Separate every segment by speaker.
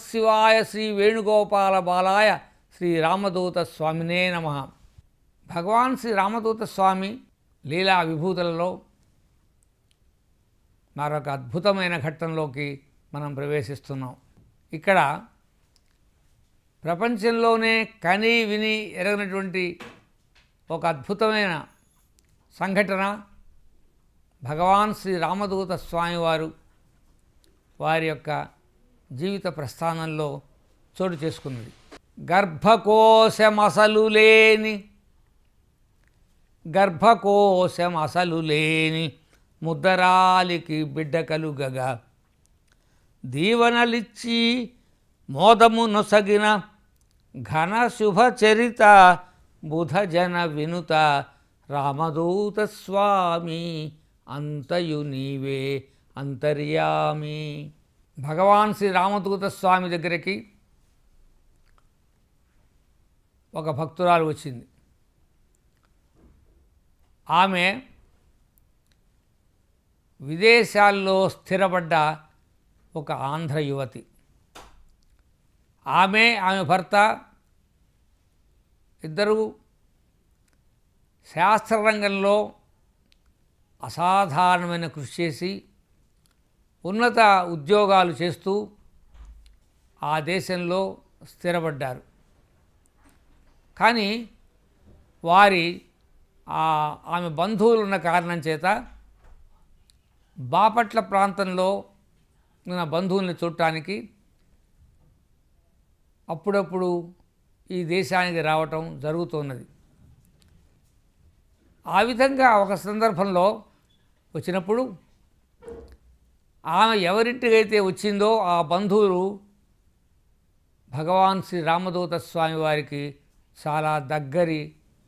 Speaker 1: నమశివాయ శ్రీ వేణుగోపాల బాలాయ శ్రీ రామదూత స్వామినే నమ భగవాన్ శ్రీ రామదూత స్వామి లీలా విభూతులలో మరొక అద్భుతమైన ఘట్టంలోకి మనం ప్రవేశిస్తున్నాం ఇక్కడ ప్రపంచంలోనే కని విని ఎరగనటువంటి ఒక అద్భుతమైన సంఘటన భగవాన్ శ్రీ రామదూత స్వామివారు వారి యొక్క జీవిత ప్రస్థానంలో చోటు చేసుకున్నది గర్భకోశమసలు లేని గర్భకోశమసలు లేని ముద్దరాలికి బిడ్డ కలుగగా దీవనలిచ్చి మోదము నొసగిన ఘన శుభచరిత బుధజన వినుత రామదూత స్వామి అంతయు నీవే అంతర్యామి భగవాన్ శ్రీ రామదూత స్వామి దగ్గరికి ఒక భక్తురాలు వచ్చింది ఆమె విదేశాల్లో స్థిరపడ్డ ఒక ఆంధ్ర యువతి ఆమె ఆమె భర్త ఇద్దరు శాస్త్రరంగంలో అసాధారణమైన కృషి చేసి ఉన్నత ఉద్యోగాలు చేస్తూ ఆ దేశంలో స్థిరపడ్డారు కానీ వారి ఆమె బంధువులు ఉన్న కారణం చేత బాపట్ల ప్రాంతంలో ఉన్న బంధువుల్ని చూడటానికి అప్పుడప్పుడు ఈ దేశానికి రావటం జరుగుతున్నది ఆ విధంగా ఒక సందర్భంలో వచ్చినప్పుడు ఆమె ఎవరింటికైతే వచ్చిందో ఆ బంధువులు భగవాన్ శ్రీ రామదూత స్వామి వారికి చాలా దగ్గరి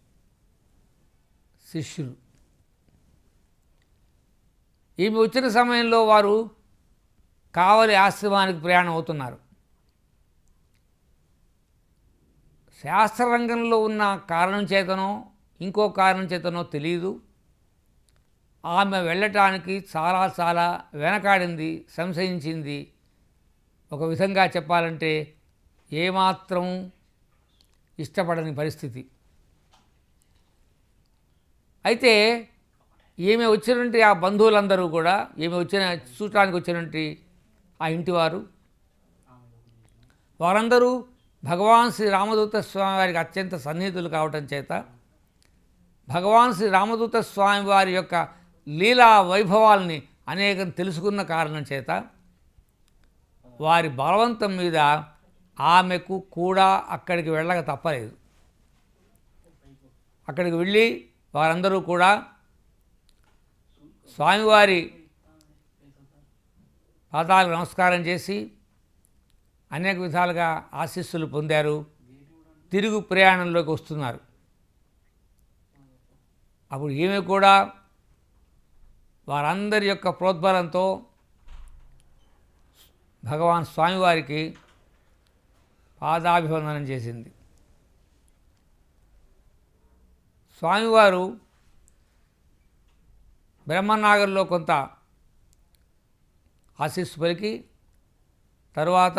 Speaker 1: శిష్యులు ఈమె వచ్చిన సమయంలో వారు కావలి ఆశ్రమానికి ప్రయాణం అవుతున్నారు శాస్త్రరంగంలో ఉన్న కారణం చేతనో ఇంకో కారణం చేతనో తెలియదు ఆమె వెళ్ళటానికి చాలా చాలా వెనకాడింది సంశయించింది ఒక విధంగా చెప్పాలంటే ఏమాత్రం ఇష్టపడని పరిస్థితి అయితే ఈమె వచ్చినటువంటి ఆ బంధువులందరూ కూడా ఈమె వచ్చిన చూడటానికి వచ్చినటువంటి ఆ ఇంటివారు వారందరూ భగవాన్ శ్రీ రామదూత స్వామి వారికి అత్యంత సన్నిహితులు కావటం చేత భగవాన్ శ్రీ రామదూత స్వామి వారి యొక్క లీలా వైభవాల్ని అనేకం తెలుసుకున్న కారణం చేత వారి బలవంతం మీద ఆమెకు కూడా అక్కడికి వెళ్ళక తప్పలేదు అక్కడికి వెళ్ళి వారందరూ కూడా స్వామివారి పాదాలకు నమస్కారం చేసి అనేక విధాలుగా ఆశీస్సులు పొందారు తిరుగు ప్రయాణంలోకి వస్తున్నారు అప్పుడు ఈమె కూడా వారందరి యొక్క ప్రోద్బలంతో భగవాన్ స్వామివారికి పాదాభివందనం చేసింది స్వామివారు బ్రహ్మనాగర్లో కొంత ఆశీస్సు పలికి తరువాత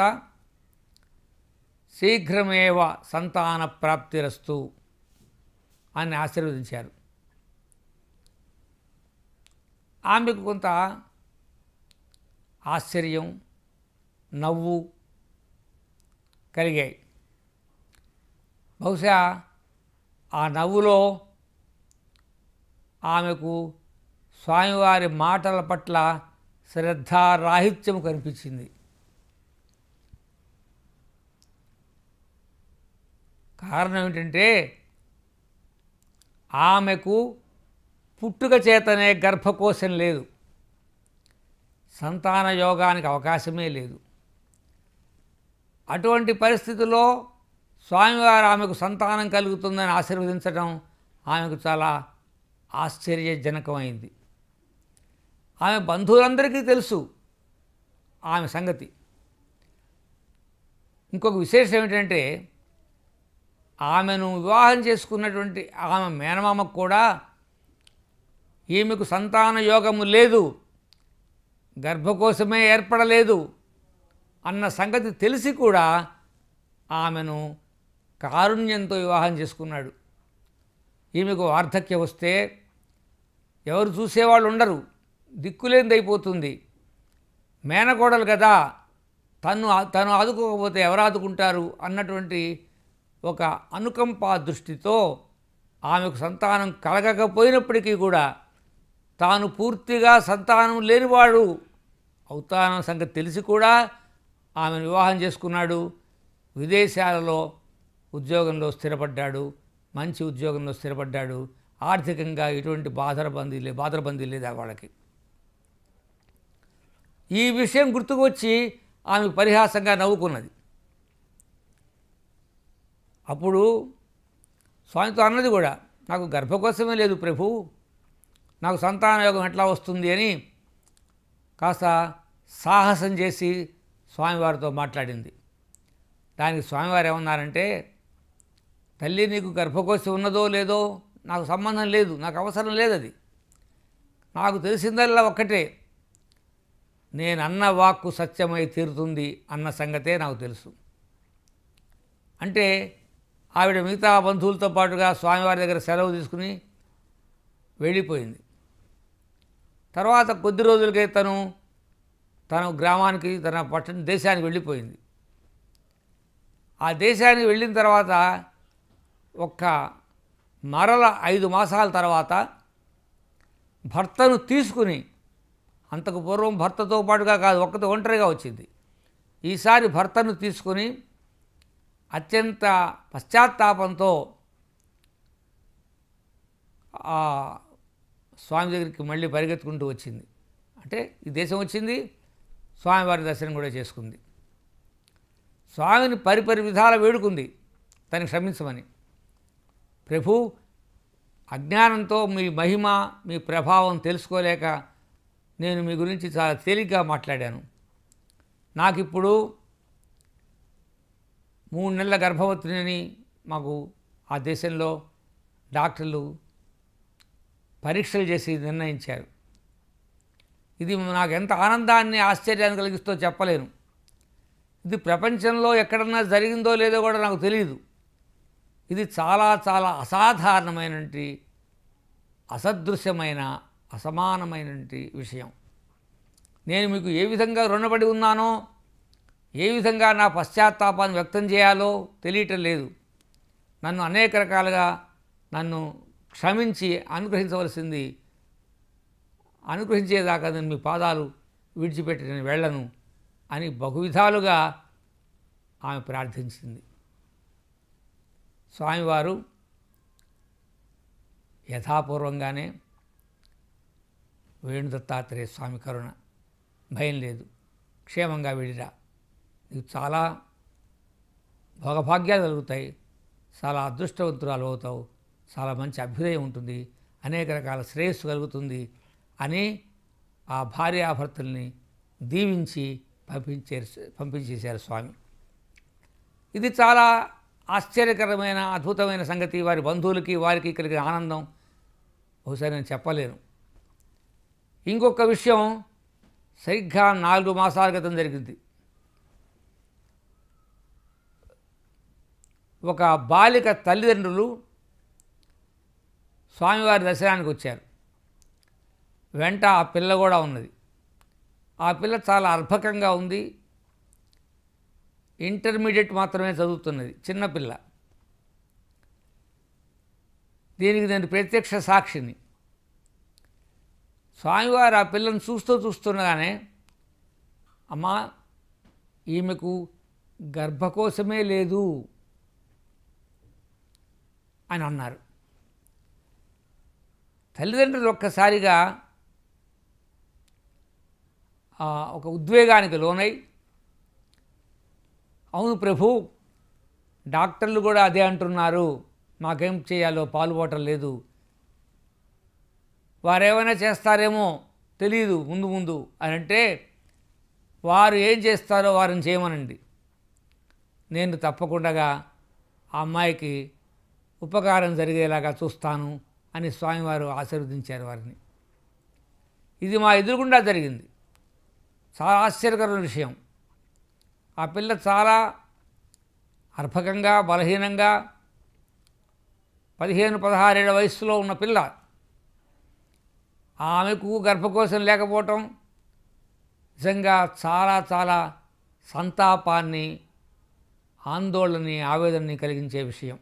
Speaker 1: శీఘ్రమేవ సంతాన ప్రాప్తిరస్తు అని ఆశీర్వదించారు ఆమెకు కొంత ఆశ్చర్యం నవ్వు కలిగాయి బహుశా ఆ నవ్వులో ఆమెకు స్వామివారి మాటల పట్ల శ్రద్ధారాహిత్యం కనిపించింది కారణం ఏమిటంటే ఆమెకు పుట్టుక చేతనే గర్భకోశం లేదు సంతాన యోగానికి అవకాశమే లేదు అటువంటి పరిస్థితుల్లో స్వామివారు ఆమెకు సంతానం కలుగుతుందని ఆశీర్వదించడం ఆమెకు చాలా ఆశ్చర్యజనకమైంది ఆమె బంధువులందరికీ తెలుసు ఆమె సంగతి ఇంకొక విశేషం ఏమిటంటే ఆమెను వివాహం చేసుకున్నటువంటి ఆమె మేనమామకు కూడా ఈమెకు సంతాన యోగము లేదు గర్భకోశమే ఏర్పడలేదు అన్న సంగతి తెలిసి కూడా ఆమెను కారుణ్యంతో వివాహం చేసుకున్నాడు ఈమెకు వార్ధక్యం వస్తే ఎవరు చూసేవాళ్ళు ఉండరు దిక్కులేనిది అయిపోతుంది మేనకోడలు కదా తను తను ఆదుకోకపోతే ఎవరు ఆదుకుంటారు అన్నటువంటి ఒక అనుకంపా దృష్టితో ఆమెకు సంతానం కలగకపోయినప్పటికీ కూడా తాను పూర్తిగా సంతానం లేనివాడు అవుతాన సంగతి తెలిసి కూడా ఆమెను వివాహం చేసుకున్నాడు విదేశాలలో ఉద్యోగంలో స్థిరపడ్డాడు మంచి ఉద్యోగంలో స్థిరపడ్డాడు ఆర్థికంగా ఎటువంటి బాధరబందీ లే బాధరబందీ లేదా వాళ్ళకి ఈ విషయం గుర్తుకు వచ్చి ఆమె పరిహాసంగా నవ్వుకున్నది అప్పుడు స్వామితో అన్నది కూడా నాకు గర్భకోశమే లేదు ప్రభు నాకు సంతాన యోగం ఎట్లా వస్తుంది అని కాస్త సాహసం చేసి స్వామివారితో మాట్లాడింది దానికి స్వామివారు ఏమన్నారంటే తల్లి నీకు గర్భకోశం ఉన్నదో లేదో నాకు సంబంధం లేదు నాకు అవసరం లేదు అది నాకు తెలిసిందల్లా ఒక్కటే నేను అన్న వాక్కు సత్యమై తీరుతుంది అన్న సంగతే నాకు తెలుసు అంటే ఆవిడ మిగతా బంధువులతో పాటుగా స్వామివారి దగ్గర సెలవు తీసుకుని వెళ్ళిపోయింది తర్వాత కొద్ది రోజులకే తను తన గ్రామానికి తన పట్టణ దేశానికి వెళ్ళిపోయింది ఆ దేశానికి వెళ్ళిన తర్వాత ఒక్క మరల ఐదు మాసాల తర్వాత భర్తను తీసుకుని అంతకు పూర్వం భర్తతో పాటుగా కాదు ఒక్కతో ఒంటరిగా వచ్చింది ఈసారి భర్తను తీసుకుని అత్యంత పశ్చాత్తాపంతో ఆ స్వామి దగ్గరికి మళ్ళీ పరిగెత్తుకుంటూ వచ్చింది అంటే ఈ దేశం వచ్చింది స్వామివారి దర్శనం కూడా చేసుకుంది స్వామిని పరిపరి విధాల వేడుకుంది తనని క్షమించమని ప్రభు అజ్ఞానంతో మీ మహిమ మీ ప్రభావం తెలుసుకోలేక నేను మీ గురించి చాలా తేలిగ్గా మాట్లాడాను నాకు ఇప్పుడు మూడు నెలల గర్భవతిని మాకు ఆ దేశంలో డాక్టర్లు పరీక్షలు చేసి నిర్ణయించారు ఇది నాకు ఎంత ఆనందాన్ని ఆశ్చర్యాన్ని కలిగిస్తో చెప్పలేను ఇది ప్రపంచంలో ఎక్కడన్నా జరిగిందో లేదో కూడా నాకు తెలియదు ఇది చాలా చాలా అసాధారణమైనటువంటి అసదృశ్యమైన అసమానమైనటువంటి విషయం నేను మీకు ఏ విధంగా రుణపడి ఉన్నానో ఏ విధంగా నా పశ్చాత్తాపాన్ని వ్యక్తం చేయాలో తెలియటం లేదు నన్ను అనేక రకాలుగా నన్ను క్షమించి అనుగ్రహించవలసింది అనుగ్రహించేదాకా నేను మీ పాదాలు విడిచిపెట్టి నేను వెళ్ళను అని బహువిధాలుగా ఆమె ప్రార్థించింది స్వామివారు యథాపూర్వంగానే వేణుదత్తాత్రేయ స్వామి కరుణ భయం లేదు క్షేమంగా వెళ్ళిరా నీకు చాలా భోగభాగ్యాలు కలుగుతాయి చాలా అదృష్టవంతురాలు అవుతావు చాలా మంచి అభ్యుదయం ఉంటుంది అనేక రకాల శ్రేయస్సు కలుగుతుంది అని ఆ భార్యాభర్తల్ని దీవించి పంపించారు పంపించేశారు స్వామి ఇది చాలా ఆశ్చర్యకరమైన అద్భుతమైన సంగతి వారి బంధువులకి వారికి కలిగిన ఆనందం బహుశా నేను చెప్పలేను ఇంకొక విషయం సరిగ్గా నాలుగు మాసాల క్రితం జరిగింది ఒక బాలిక తల్లిదండ్రులు స్వామివారి దర్శనానికి వచ్చారు వెంట ఆ పిల్ల కూడా ఉన్నది ఆ పిల్ల చాలా అర్భకంగా ఉంది ఇంటర్మీడియట్ మాత్రమే చదువుతున్నది చిన్నపిల్ల దీనికి నేను ప్రత్యక్ష సాక్షిని స్వామివారు ఆ పిల్లను చూస్తూ చూస్తుండగానే అమ్మా ఈమెకు గర్భకోశమే లేదు అని అన్నారు తల్లిదండ్రులు ఒక్కసారిగా ఆ, ఒక ఉద్వేగానికి లోనై అవును ప్రభు డాక్టర్లు కూడా అదే అంటున్నారు మాకేం చేయాలో పాల్పోవటం లేదు వారేమైనా చేస్తారేమో తెలియదు ముందు ముందు అని అంటే వారు ఏం చేస్తారో వారిని చేయమనండి నేను తప్పకుండా ఆ అమ్మాయికి ఉపకారం జరిగేలాగా చూస్తాను అని స్వామివారు ఆశీర్వదించారు వారిని ఇది మా ఎదురుగుండా జరిగింది చాలా ఆశ్చర్యకరమైన విషయం ఆ పిల్ల చాలా అర్భకంగా బలహీనంగా పదిహేను పదహారేళ్ల వయస్సులో ఉన్న పిల్ల ఆమెకు గర్భకోశం లేకపోవటం నిజంగా చాలా చాలా సంతాపాన్ని ఆందోళనని ఆవేదనని కలిగించే విషయం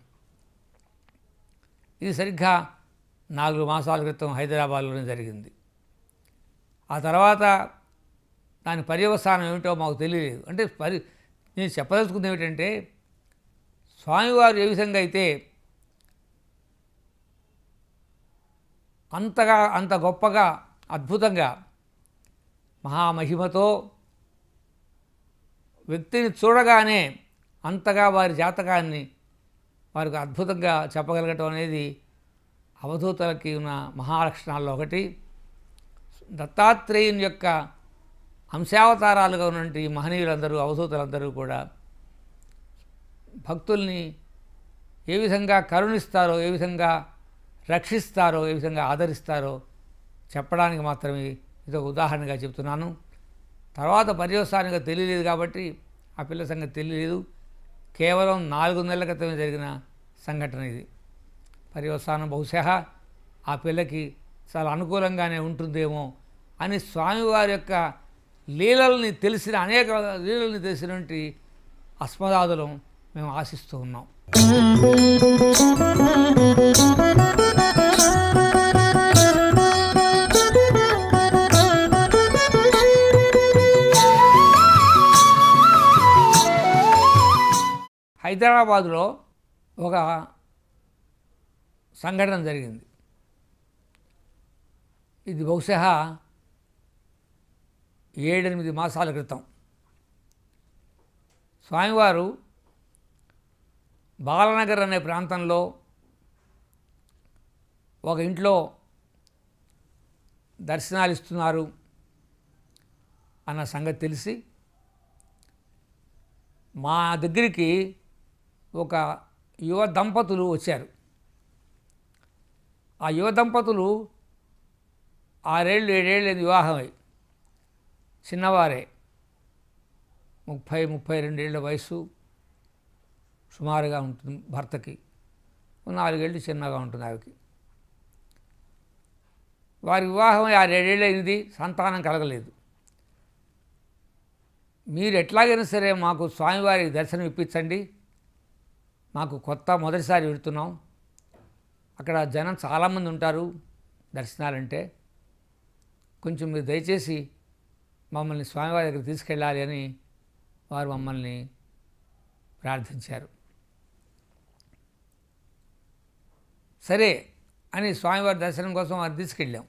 Speaker 1: ఇది సరిగ్గా నాలుగు మాసాల క్రితం హైదరాబాద్లోనే జరిగింది ఆ తర్వాత దాని పర్యవసానం ఏమిటో మాకు తెలియలేదు అంటే పరి నేను చెప్పదలుచుకుంది ఏమిటంటే స్వామివారు ఏ విధంగా అయితే అంతగా అంత గొప్పగా అద్భుతంగా మహామహిమతో వ్యక్తిని చూడగానే అంతగా వారి జాతకాన్ని వారికి అద్భుతంగా చెప్పగలగటం అనేది అవధూతలకి ఉన్న మహాలక్షణాల్లో ఒకటి దత్తాత్రేయుని యొక్క అంశావతారాలుగా ఉన్నటువంటి మహనీయులందరూ అవధూతలందరూ కూడా భక్తుల్ని ఏ విధంగా కరుణిస్తారో ఏ విధంగా రక్షిస్తారో ఏ విధంగా ఆదరిస్తారో చెప్పడానికి మాత్రమే ఇది ఒక ఉదాహరణగా చెప్తున్నాను తర్వాత పర్యవసానంగా తెలియలేదు కాబట్టి ఆ పిల్ల సంగతి తెలియలేదు కేవలం నాలుగు నెలల క్రితమే జరిగిన సంఘటన ఇది పర్యవసానం బహుశా ఆ పిల్లకి చాలా అనుకూలంగానే ఉంటుందేమో అని స్వామివారి యొక్క లీలల్ని తెలిసిన అనేక లీలల్ని తెలిసినటువంటి అస్మదాదులం మేము ఆశిస్తూ ఉన్నాం హైదరాబాదులో ఒక సంఘటన జరిగింది ఇది బహుశా ఏడెనిమిది మాసాల క్రితం స్వామివారు బాలనగర్ అనే ప్రాంతంలో ఒక ఇంట్లో దర్శనాలు ఇస్తున్నారు అన్న సంగతి తెలిసి మా దగ్గరికి ఒక యువ దంపతులు వచ్చారు ఆ యువ దంపతులు ఆరేళ్ళు ఏడేళ్ళు వివాహమై చిన్నవారే ముప్పై ముప్పై రెండేళ్ల వయసు సుమారుగా ఉంటుంది భర్తకి నాలుగేళ్ళు చిన్నగా ఉంటుంది ఆవికి వారి వివాహం ఆరేడేళ్ళు అయింది సంతానం కలగలేదు మీరు ఎట్లాగైనా సరే మాకు స్వామివారి దర్శనం ఇప్పించండి మాకు కొత్త మొదటిసారి వెళుతున్నాం అక్కడ జనం చాలామంది ఉంటారు దర్శనాలంటే కొంచెం మీరు దయచేసి మమ్మల్ని స్వామివారి దగ్గర తీసుకెళ్ళాలి అని వారు మమ్మల్ని ప్రార్థించారు సరే అని స్వామివారి దర్శనం కోసం వారిని తీసుకెళ్ళాం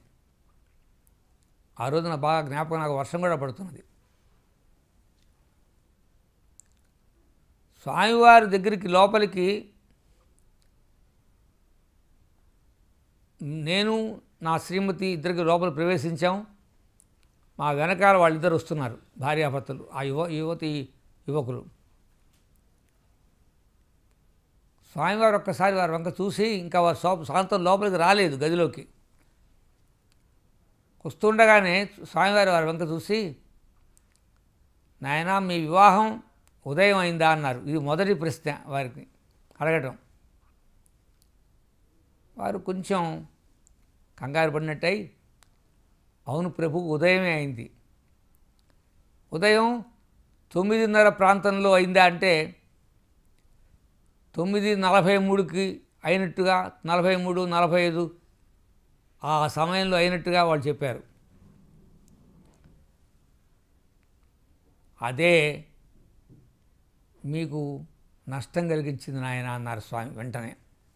Speaker 1: ఆ రోజున బాగా జ్ఞాపకం నాకు వర్షం కూడా పడుతున్నది స్వామివారి దగ్గరికి లోపలికి నేను నా శ్రీమతి ఇద్దరికి లోపల ప్రవేశించాం మా వెనకాల వాళ్ళిద్దరు వస్తున్నారు భార్యాభర్తలు ఆ యువ యువతి యువకులు స్వామివారు ఒక్కసారి వారి వంక చూసి ఇంకా వారు సో సాయంత్రం లోపలికి రాలేదు గదిలోకి వస్తుండగానే స్వామివారి వారి వంక చూసి నాయన మీ వివాహం ఉదయం అయిందా అన్నారు ఇది మొదటి ప్రశ్న వారికి అడగటం వారు కొంచెం కంగారు పడినట్టయి అవును ప్రభు ఉదయమే అయింది ఉదయం తొమ్మిదిన్నర ప్రాంతంలో అయిందా అంటే తొమ్మిది నలభై మూడుకి అయినట్టుగా నలభై మూడు నలభై ఐదు ఆ సమయంలో అయినట్టుగా వాళ్ళు చెప్పారు అదే మీకు నష్టం కలిగించింది నాయన అన్నారు స్వామి వెంటనే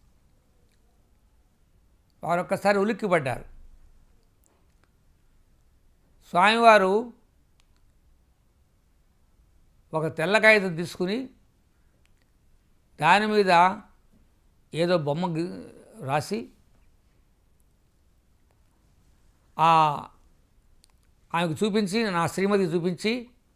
Speaker 1: వారు ఒక్కసారి ఉలిక్కిపడ్డారు స్వామివారు ఒక తెల్ల కాగితం తీసుకుని దాని మీద ఏదో బొమ్మ గి- రాసి ఆ ఆమెకు చూపించి నా శ్రీమతికి చూపించి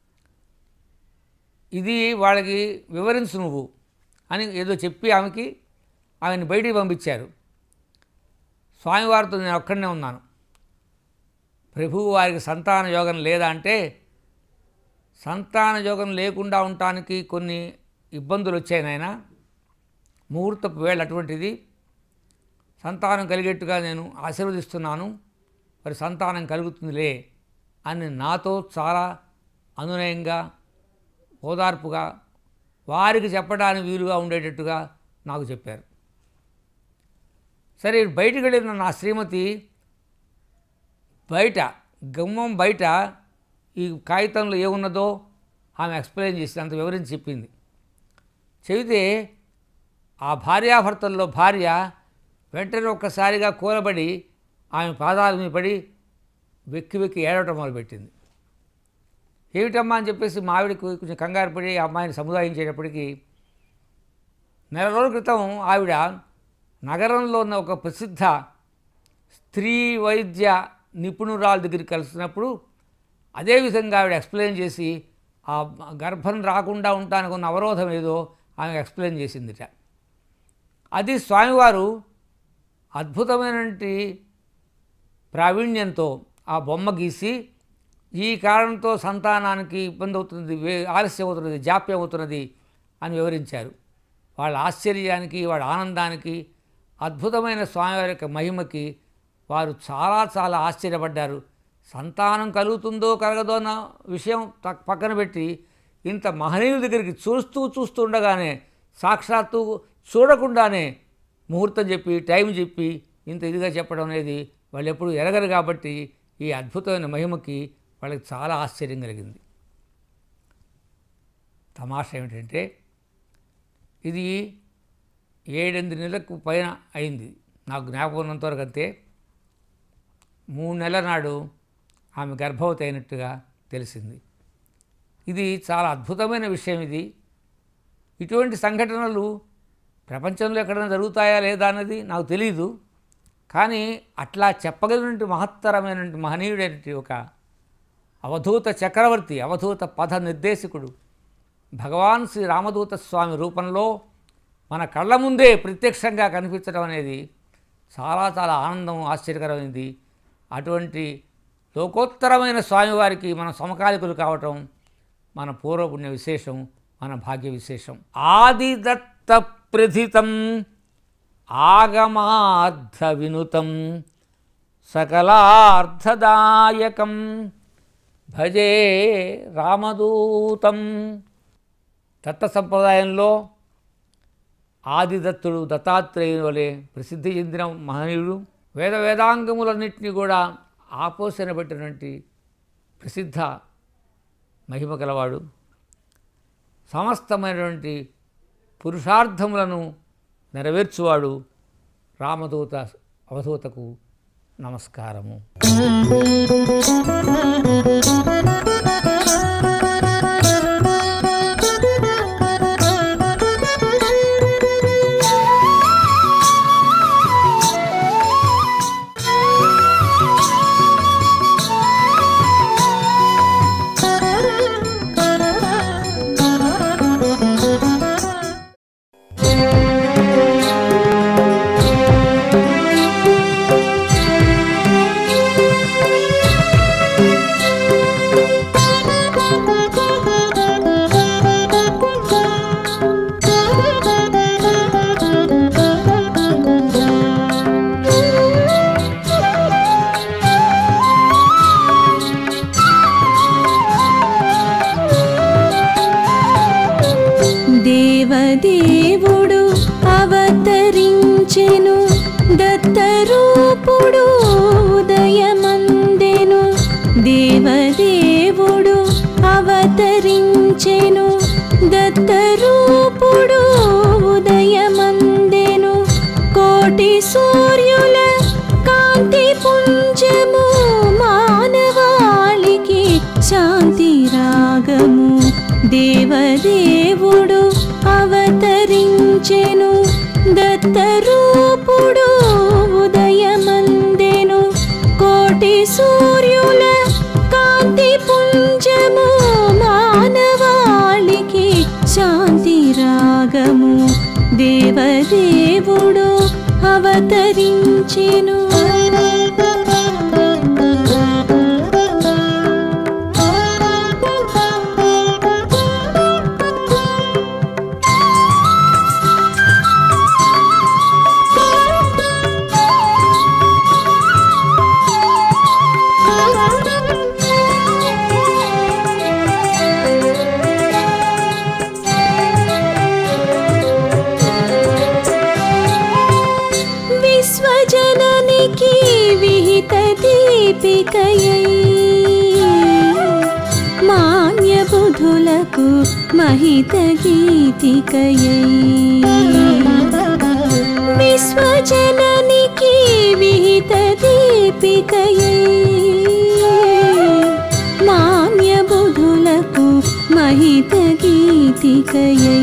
Speaker 1: ఇది వాళ్ళకి వివరించు నువ్వు అని ఏదో చెప్పి ఆమెకి ఆమెను బయటికి పంపించారు స్వామివారితో నేను ఒక్కడనే ఉన్నాను ప్రభువు వారికి సంతాన యోగం లేదా అంటే సంతాన యోగం లేకుండా ఉండటానికి కొన్ని ఇబ్బందులు వచ్చాయి నాయన ముహూర్తపు వేళ అటువంటిది సంతానం కలిగేట్టుగా నేను ఆశీర్వదిస్తున్నాను మరి సంతానం కలుగుతుందిలే అని నాతో చాలా అనునయంగా ఓదార్పుగా వారికి చెప్పడానికి వీలుగా ఉండేటట్టుగా నాకు చెప్పారు సరే బయటికి వెళ్ళిన నా శ్రీమతి బయట గుమ్మం బయట ఈ కాగితంలో ఏమున్నదో ఆమె ఎక్స్ప్లెయిన్ చేసి అంత వివరించి చెప్పింది చెబితే ఆ భార్యాభర్తల్లో భార్య వెంటనే ఒక్కసారిగా కూలబడి ఆమె పాదాల మీద పడి వెక్కి వెక్కి ఏడవటం మొదలుపెట్టింది ఏమిటమ్మా అని చెప్పేసి మా ఆవిడకి కొంచెం కంగారు పడి ఆ అమ్మాయిని సముదాయించేటప్పటికీ నెల రోజుల క్రితం ఆవిడ నగరంలో ఉన్న ఒక ప్రసిద్ధ స్త్రీ వైద్య నిపుణురాల దగ్గరికి కలిసినప్పుడు అదేవిధంగా ఆవిడ ఎక్స్ప్లెయిన్ చేసి ఆ గర్భం రాకుండా ఉండటానికి ఉన్న అవరోధం ఏదో ఆమె ఎక్స్ప్లెయిన్ చేసిందిట అది స్వామివారు అద్భుతమైనటువంటి ప్రావీణ్యంతో ఆ బొమ్మ గీసి ఈ కారణంతో సంతానానికి ఇబ్బంది అవుతుంది వే- ఆలస్యం అవుతున్నది జాప్యం అవుతున్నది అని వివరించారు వాళ్ళ ఆశ్చర్యానికి వాళ్ళ ఆనందానికి అద్భుతమైన స్వామివారి యొక్క మహిమకి వారు చాలా చాలా ఆశ్చర్యపడ్డారు సంతానం కలుగుతుందో కలగదో అన్న విషయం తక్- పక్కన పెట్టి ఇంత మహనీయుల దగ్గరికి చూస్తూ చూస్తూ ఉండగానే సాక్షాత్తు చూడకుండానే ముహూర్తం చెప్పి టైం చెప్పి ఇంత ఇదిగా చెప్పడం అనేది వాళ్ళు ఎప్పుడు ఎరగరు కాబట్టి ఈ అద్భుతమైన మహిమకి వాళ్ళకి చాలా ఆశ్చర్యం కలిగింది తమాషా ఏమిటంటే ఇది ఏడెనిమిది నెలలకు పైన అయింది నాకు జ్ఞాపకం ఉన్నంతవరకు అంతే మూడు నెలల నాడు ఆమె గర్భవతి అయినట్టుగా తెలిసింది ఇది చాలా అద్భుతమైన విషయం ఇది ఇటువంటి సంఘటనలు ప్రపంచంలో ఎక్కడైనా జరుగుతాయా లేదా అన్నది నాకు తెలియదు కానీ అట్లా చెప్పగలిగినటువంటి మహత్తరమైనటువంటి మహనీయుడైనటువంటి ఒక అవధూత చక్రవర్తి అవధూత పథ నిర్దేశకుడు భగవాన్ శ్రీ రామదూత స్వామి రూపంలో మన కళ్ళ ముందే ప్రత్యక్షంగా కనిపించడం అనేది చాలా చాలా ఆనందం ఆశ్చర్యకరమైనది అటువంటి లోకోత్తరమైన స్వామివారికి మనం సమకాలికులు కావటం మన పూర్వపుణ్య విశేషం మన భాగ్య విశేషం ఆదిదత్త ప్రథితం ఆగమార్థ వినుతం సకలార్థదాయకం భజే రామదూతం దత్త సంప్రదాయంలో ఆదిదత్తుడు దత్తాత్రేయుని వలె ప్రసిద్ధి చెందిన మహనీయుడు వేద వేదాంగములన్నింటినీ కూడా ఆపోసన పెట్టినటువంటి ప్రసిద్ధ మహిమ గలవాడు సమస్తమైనటువంటి పురుషార్థములను నెరవేర్చువాడు రామదూత అవధూతకు నమస్కారము
Speaker 2: దేవదేవుడు అవతరించెను దత్తరూపుడు ఉదయమందెను దేవదేవుడు అవతరించెను దత్తరూపుడు ఉదయమందెను కోటి సూర్యుల కాంతి పుంజము మానవాళికి శాంతి రాగము దేవదేవుడు అవతరించెను దత్తరూపుడు ఉదయమందెను కోటి సూర్యుల కాంతి పుంజము మానవాళికి శాంతి రాగము దేవదేవుడు అవతరించెను గీతికయై మాన్యబుధులకు మహిత గీతికయై విశ్వజననికి విహిత దీపికయై మాన్యబుధులకు మహిత గీతికయై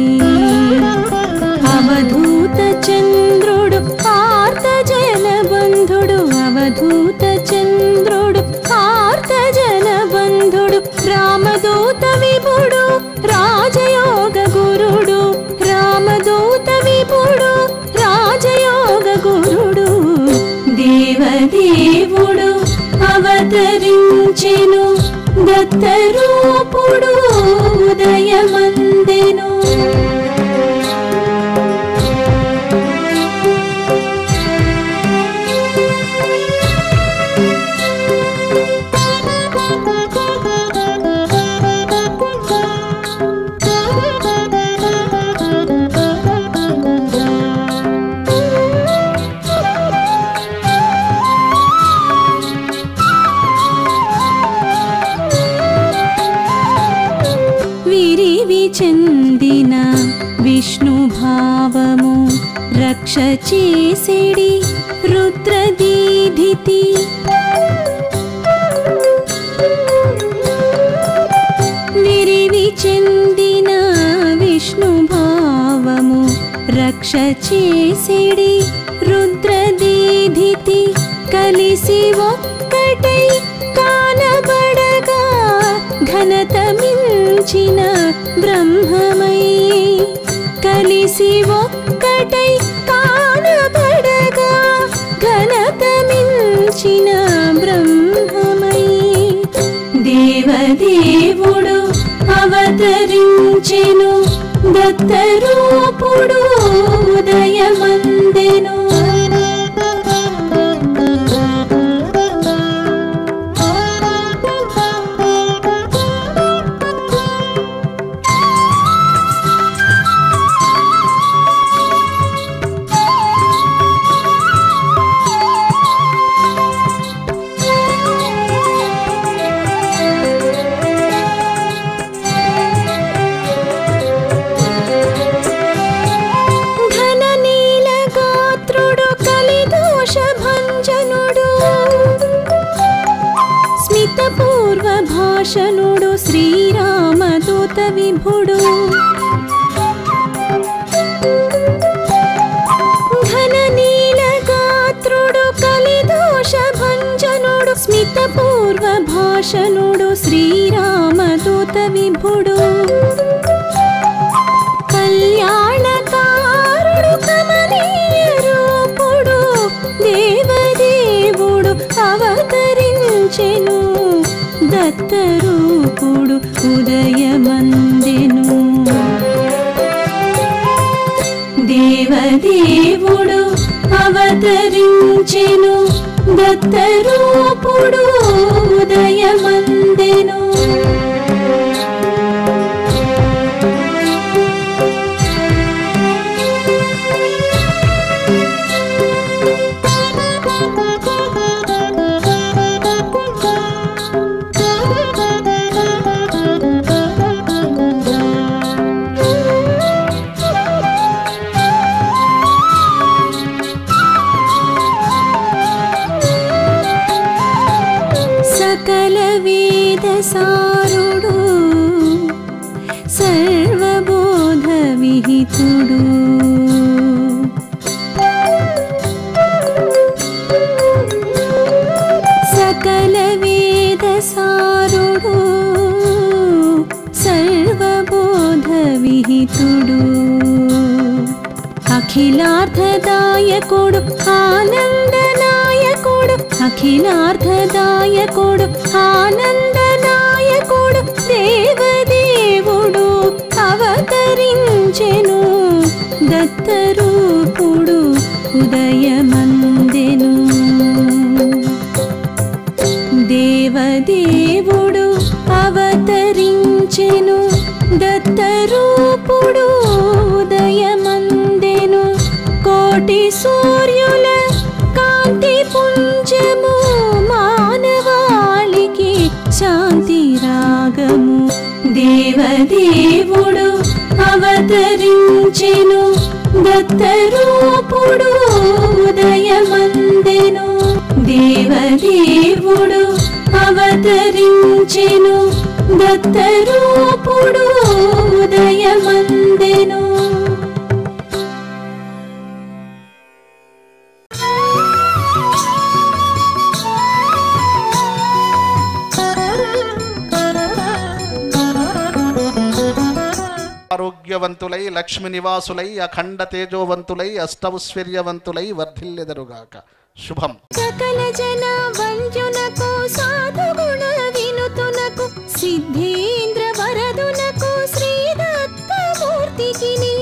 Speaker 2: అవధూత చంద్రుడు ఆర్త జలబంధుడు అవధూత చంద్రుడు ఆర్త జలబంధుడు రామదూత విభుడు రాజయోగ గురుడు రామదూత విభుడు రాజయోగ గురుడు దేవదేవుడు అవతరించెను దత్తరూపుడు ఉదయమందెను విరివి చెందిన విష్ణు భావము రక్ష చేసిడి రుద్రదీధితి విరివి చెందిన విష్ణు భావము రక్ష చేసిడి రుద్రదీధితి కలిసి ఒక్కటై కానబడగా ఘనత మించిన బ్రహ్మమై కలిసి ఒక్కటై కానబడగా ఘనత మించిన బ్రహ్మమై దేవదేవుడు అవతరించెను దత్తరూపుడు ఉదయమందెను ఘన నీల గాత్రుడు కలిదోష భంజనుడు స్మిత పూర్వ భాషనుడు శ్రీరామదూత విభుడు ఘన నీల గాత్రుడు కలిదోష భంజనుడు స్మిత పూర్వ భాషనుడు శ్రీరామదూత విభుడు కళ్యాణకారుడు కమనీయ రూపుడు దేవదేవుడు అవతరించెను దత్తరూపుడు ఉదయమందెను దేవదేవుడు అవతరించెను దత్తరూపుడు ఉదయమందెను సకల వేద సారుడు సర్వబోధ విహితుడు సకల వేద సారుడు సర్వబోధ విహితుడు అఖిలార్థదాయకుడు ఆనందనాయకుడు అఖిలార్థదాయకుడు ఆనందనాయకుడు దేవదేవుడు అవతరించెను దత్తరూపుడు ఉదయమందెను దేవదేవుడు అవతరించెను దత్తరూపుడు ఉదయమందెను కోటి సూర్యుల కాంతి పుంజము మానవ దేవదేవుడు అవతరించెను దత్తరూపుడు ఉదయమందెను దేవదేవుడు అవతరించెను దత్తరూపుడు ఉదయమందెను
Speaker 3: ఆరోగ్యవంతులై లక్ష్మి నివాసులై అఖండ తేజోవంతులై అష్టౌశ్వర్యవంతులై వర్ధిల్లెదరుగాక శుభం
Speaker 2: సకల జన వంజునకు సాధుగుణ వినుతునకు సిద్ధేంద్ర వరదునకు శ్రీదత్తమూర్తికి